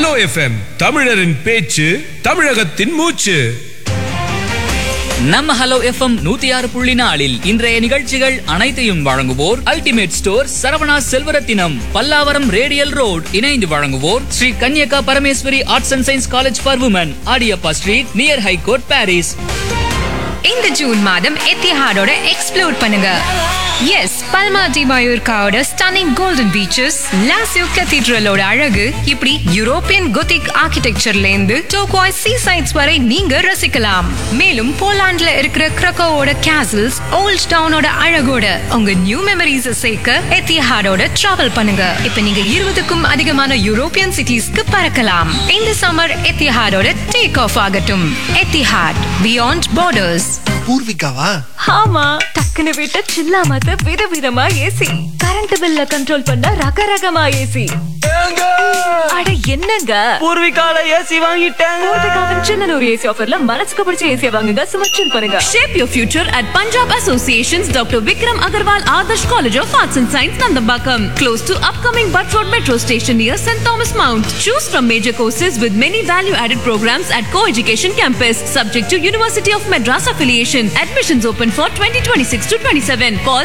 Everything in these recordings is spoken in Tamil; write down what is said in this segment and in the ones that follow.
ஹலோ எஃப்எம் தமிழரின் பேச்சு தமிழகத்தின் மூச்சு நம்ம ஹலோ எஃப்எம் நூத்தி ஆறு புள்ளி நாலில் இன்றைய நிகழ்ச்சிகள் அனைத்தையும் வழங்குவோர் ultimate store Saravana Selvarathinam Pallavaram radial road இணைந்து வழங்குவோர் Sri Kanyaka Parameswari arts and science college for women Adiyappa street near high court Parrys இந்த ஜூன் மாதம் எத்திஹாடோட எக்ஸ்ப்ளோர் பண்ணுங்க எஸ் பல்மா டி மயூர்காவோட ஸ்டன்னிங் கோல்டன் பீச்சஸ் லாசியோ கத்தீட்ரலோட அழகு இப்படி யூரோப்பியன் கொத்திக் ஆர்கிடெக்சர்ல இருந்து டோக்வாய் சீ சைட்ஸ் வரை நீங்க ரசிக்கலாம் மேலும் போலாண்ட்ல இருக்கிற கிரக்கோவோட கேசல்ஸ் ஓல்ட் டவுனோட அழகோட உங்க நியூ மெமரிஸ் சேர்க்க எத்திஹாடோட டிராவல் பண்ணுங்க இப்ப நீங்க இருபதுக்கும் அதிகமான யூரோப்பியன் சிட்டிஸ்க்கு பறக்கலாம் இந்த சம்மர் எத்திஹாடோட டேக் ஆஃப் ஆகட்டும் எத்திஹாட் பியாண்ட் பார்டர்ஸ் பூர்விகாவா ஆமா டக்குனு விட்ட சில்லாமத்த விதவிதமா ஏசி கரண்ட் பில்ல கண்ட்ரோல் பண்ண ரகரகமா ஏசி அட என்னங்க பூர்விகால ஏசி வாங்கிட்டேன் பூர்விகாவின் சின்னனூர் ஏசி ஆஃபர்ல மனசுக்கு பிடிச்ச ஏசியை வாங்குங்க சும்மா chill பண்ணுங்க Shape your future at Punjab Association's Dr. Vikram Agarwal Adarsh College of Arts and Science, Nandambakam, close to upcoming Butt Road Metro Station near St. Thomas Mount. Choose from major courses with many value-added programs at Co-Education Campus, subject to University of Madras affiliation. Admissions open for 2026 to 27. Call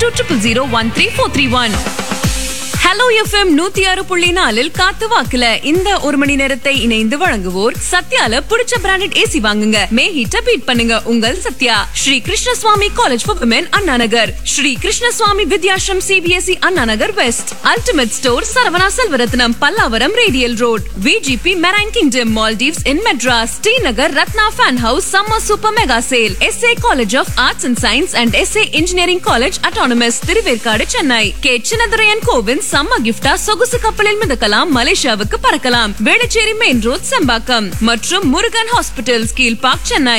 7200 hello FM நூத்தி ஆறு புள்ளி நாலில் காத்து வாக்குல இந்த ஒரு மணி நேரத்தை இணைந்து வழங்குவோர் சத்யால பிடிச்ச பிராண்டட் ஏசி வாங்குங்க மே ஹீட்ட பீட் பண்ணுங்க உங்கள் Sathya Sri Krishnaswamy college for women Anna Nagar Sri Krishnaswamy Vidyashram CBSE Anna Nagar west ultimate store Saravana Selvarathnam Pallavaram radial road VGP marine kingdom Maldives in Madras Srinagar Rathna fan house summer super mega sale SA college of arts and science and SA engineering college autonomous Thiruverkadu Chennai K Chinnaduraiyan Govind சம்ம கிஃப்டா சொகுசு கப்பலில் மிதக்கலாம் மலேசியாவுக்கு பறக்கலாம் வேளச்சேரி மெயின் ரோட் செம்பாக்கம் மற்றும் Murugan hospital Kilpauk Chennai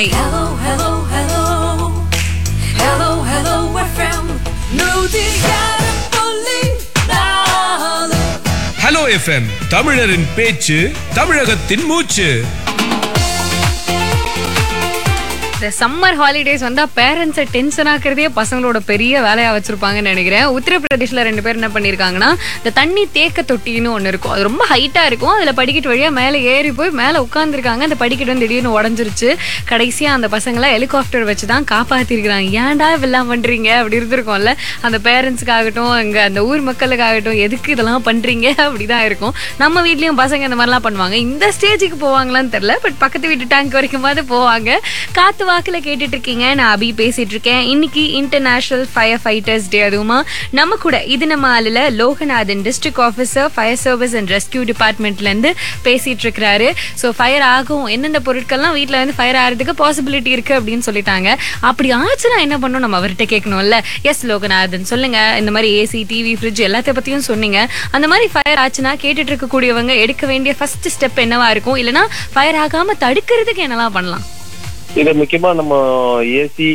hello FM தமிழரின் பேச்சு தமிழகத்தின் மூச்சு இந்த சம்மர் ஹாலிடேஸ் வந்தா பேரண்ட்ஸை டென்ஷன் ஆக்குறதே பசங்களோட பெரிய வேலையா வச்சிருப்பாங்கன்னு நினைக்கிறேன் உத்தரப்பிரதேஷ்ல ரெண்டு பேர் என்ன பண்ணிருக்காங்கன்னா இந்த தண்ணி தேக்க தொட்டின்னு ஒண்ணு இருக்கும் அது ரொம்ப ஹைட்டா இருக்கும் அதுல படிக்கட்டு வழியா மேல ஏறி போய் மேல உட்காந்துருக்காங்க அந்த படிக்கட்டு வந்து திடீர்னு உடஞ்சிருச்சு கடைசியா அந்த பசங்களை ஹெலிகாப்டர் வச்சு தான் காப்பாத்திருக்கிறாங்க ஏன்டா இப்பெல்லாம் பண்றீங்க அப்படி இருந்திருக்கும்ல அந்த பேரண்ட்ஸுக்காகட்டும் அங்க அந்த ஊர் மக்களுக்காகட்டும் எதுக்கு இதெல்லாம் பண்றீங்க அப்படிதான் இருக்கும் நம்ம வீட்லயும் பசங்க இந்த மாதிரிலாம் பண்ணுவாங்க இந்த ஸ்டேஜுக்கு போவாங்களான்னு தெரியல பட் பக்கத்து வீட்டு டேங்க் வரைக்குமாவது போவாங்க காத்து வாக்குல கேட்டுட்டு இருக்கீங்க நான் அபி பேசிட்டு இருக்கேன் இன்னைக்கு இன்டர்நேஷனல் ஃபயர் ஃபைட்டர்ஸ் டே அதுவுமா நம்ம கூட இது நம்ம ஆளுல Loganathan district officer fire service and rescue டிபார்ட்மெண்ட்ல இருந்து பேசிட்டு இருக்கிறாரு ஸோ ஃபயர் ஆகும் எந்தெந்த பொருட்கள்லாம் வீட்டில் வந்து ஃபயர் ஆகிறதுக்கு பாசிபிலிட்டி இருக்கு அப்படின்னு சொல்லிட்டாங்க அப்படி ஆச்சுன்னா என்ன பண்ணணும் நம்ம அவர்கிட்ட கேட்கணும்ல எஸ் லோகநாதன் சொல்லுங்க இந்த மாதிரி ஏசி டிவி ஃப்ரிட்ஜ் எல்லாத்த பத்தியும் சொன்னீங்க அந்த மாதிரி ஃபயர் ஆச்சுன்னா கேட்டுட்டு இருக்கக்கூடியவங்க எடுக்க வேண்டிய ஃபர்ஸ்ட் ஸ்டெப் என்னவா இருக்கும் இல்லைன்னா ஃபயர் ஆகாம தடுக்கிறதுக்கு என்னலாம் பண்ணலாம் இது முக்கியமா நம்ம ஏசி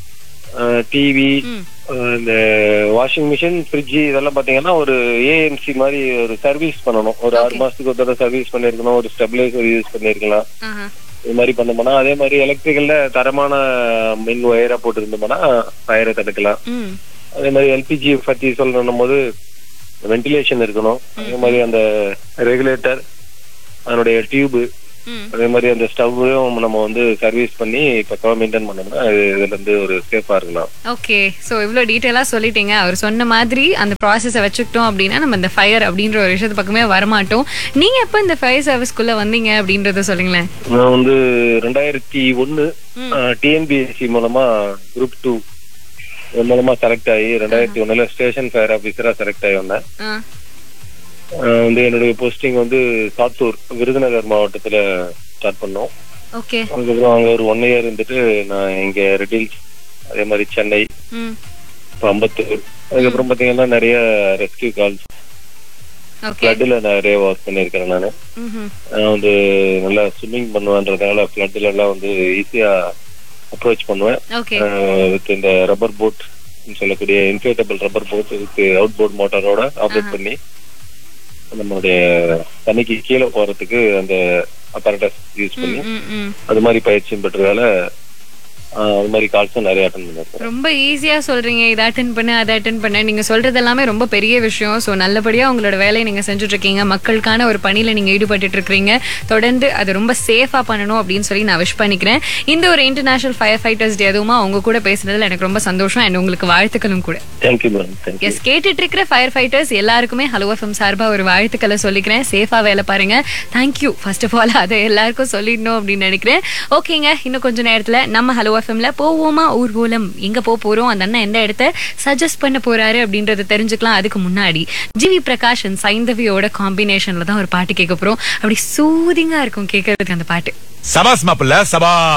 டிவி இந்த வாஷிங் மிஷின் ஃப்ரிட்ஜ் இதெல்லாம் பாத்தீங்கன்னா ஒரு ஏஎம்சி மாதிரி ஒரு சர்வீஸ் பண்ணணும் ஒரு ஆறு மாசத்துக்கு ஒரு தடவை சர்வீஸ் பண்ணிருக்கணும் ஒரு ஸ்டெபிலைசர் யூஸ் பண்ணிருக்கலாம் இது மாதிரி பண்ணோம்னா அதே மாதிரி எலக்ட்ரிக்கல்ல தரமான மின் ஒயரா போட்டுருந்தோம்னா ஃபயரை தடுக்கலாம் அதே மாதிரி எல்பிஜி பத்தி சொல்லணும் போது வென்டிலேஷன் இருக்கணும் அதே மாதிரி அந்த ரெகுலேட்டர் அதனுடைய டியூபு அதே மாதிரி அந்த ஸ்டவ்வையும் நம்ம வந்து சர்வீஸ் பண்ணி பக்காவா மெயின்டைன் பண்ணோம்னா அது இதுல இருந்து ஒரு சேஃபா இருக்கலாம் ஓகே ஸோ இவ்வளோ டீட்டெயிலாக சொல்லிட்டீங்க அவர் சொன்ன மாதிரி அந்த ப்ராசஸை வச்சுக்கிட்டோம் அப்படின்னா நம்ம இந்த ஃபயர் அப்படின்ற ஒரு விஷயத்து பக்கமே வரமாட்டோம் நீங்க எப்போ இந்த ஃபயர் சர்வீஸ்க்குள்ள வந்தீங்க அப்படின்றத சொல்லுங்களேன் நான் வந்து ரெண்டாயிரத்தி ஒன்னு டிஎன்பிஎஸ்சி மூலமா குரூப் டூ மூலமா செலக்ட் ஆகி ரெண்டாயிரத்தி ஒண்ணுல ஸ்டேஷன் ஃபயர் ஆபீசரா செலக்ட் ஆகி வந்தேன் ஆ அஹ் வந்து என்னுடைய போஸ்டிங் வந்து சாத்தூர் விருதுநகர் மாவட்டத்துல ஸ்டார்ட் பண்ணோம் ஓகே அதுக்கப்புறம் அங்க ஒரு ஒன் இயர் இருந்துட்டு நான் இங்க ரெட்டில்ஸ் அதே மாதிரி சென்னை ம் இப்போ அம்பத்தூர் அதுக்கப்புறம் பாத்தீங்கன்னா நிறைய ரெஸ்கியூ கால்ஸ் ஓகே ஃப்ளட்ல நிறைய ஒர்க் பண்ணியிருக்கிறேன் நான் ம் நான் வந்து நல்லா ஸ்விம்மிங் பண்ணுவேன்றதுனால ஃப்ளட்ல எல்லாம் வந்து ஈஸியா அப்ரோச் பண்ணுவேன் ஓகே வித் இந்த ரப்பர் போட் சொல்லக்கூடிய inflatable rubber boat with outboard மோட்டாரோட ஆப்ரேட் பண்ணி நம்மளுடைய தண்ணிக்கு கீழே போறதுக்கு அந்த அப்பரட்டஸ் யூஸ் பண்ணி ம் ம் அது மாதிரி பயிற்சியும் பெற்றதால ஆஹ் அது மாதிரி கால்ஸும் நிறைய அட்டன் பண்ணிருக்கேன் ரொம்ப ஈஸியா சொல்றீங்க இதை அட்டன் பண்ண அதை அட்டன் பண்ண நீங்க சொல்றது எல்லாமே ரொம்ப பெரிய விஷயம் ஸோ நல்லபடியா உங்களோட வேலையை நீங்க செஞ்சுட்டு இருக்கீங்க மக்களுக்கான ஒரு பணியில நீங்க ஈடுபட்டு இருக்கீங்க தொடர்ந்து அது ரொம்ப சேஃபா பண்ணணும் அப்படின்னு சொல்லி நான் விஷ் பண்ணிக்கிறேன் இந்த ஒரு இன்டர்நேஷனல் ஃபயர் ஃபைட்டர்ஸ் டே அதுவுமா உங்க கூட பேசுனதுல எனக்கு ரொம்ப சந்தோஷம் அண்ட் உங்களுக்கு வாழ்த்துக்களும் கூட தேங்க்யூ மேடம் தேங்க்யூ எஸ் கேட்டுட்டு இருக்கிற ஃபயர் ஃபைட்டர்ஸ் எல்லாருக்குமே ஹலோ எஃப்எம் சார்பா ஒரு வாழ்த்துக்களை சொல்லிக்கிறேன் சேஃபா வேலை பாருங்க தேங்க்யூ ஃபர்ஸ்ட் ஆஃப் ஆல் அதை எல்லாருக்கும் சொல்லிடணும் அப்படின்னு நினைக்கிறேன் ஓகேங்க இன்னும் கொஞ்ச நேரத்துல நம்ம ஹலோ எஃப்எம்ல போவோமா ஊர்வலம் எங்க போக போறோம் அந்த அண்ணன் எந்த இடத்த சஜஸ்ட் பண்ண போறாரு அப்படின்றத தெரிஞ்சுக்கலாம் அதுக்கு முன்னாடி ஜிவி பிரகாஷ் and சைந்தவியோட காம்பினேஷன்ல தான் ஒரு பாட்டு கேட்க போறோம் அப்படி சூதிங்கா இருக்கும் கேட்கறதுக்கு அந்த பாட்டு சபாஸ் மாப்பிள்ள சபா